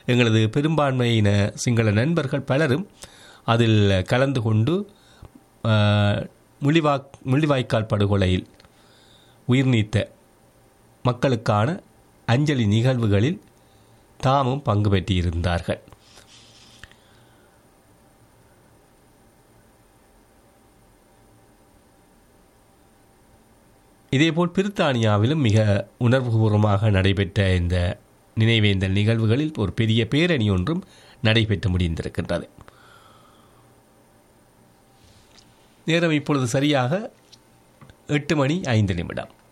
எங்களது பெரும்பான்மையின சிங்கள நண்பர்கள் பலரும் அதில் கலந்து கொண்டு ஆஹ், முள்ளிவா முள்ளிவாய்க்கால் படுகொலையில் உயிர் நீத்த மக்களுக்கான அஞ்சலி நிகழ்வுகளில் தாமும் பங்கு பெற்றிருந்தார்கள் இதேபோல் பிரித்தானியாவிலும் மிக உணர்வுபூர்வமாக நடைபெற்ற இந்த நினைவேந்தல் நிகழ்வுகளில் ஒரு பெரிய பேரணி ஒன்றும் நடைபெற்று முடிந்திருக்கின்றது நேரம் இப்பொழுது சரியாக எட்டு மணி ஐந்து நிமிடம்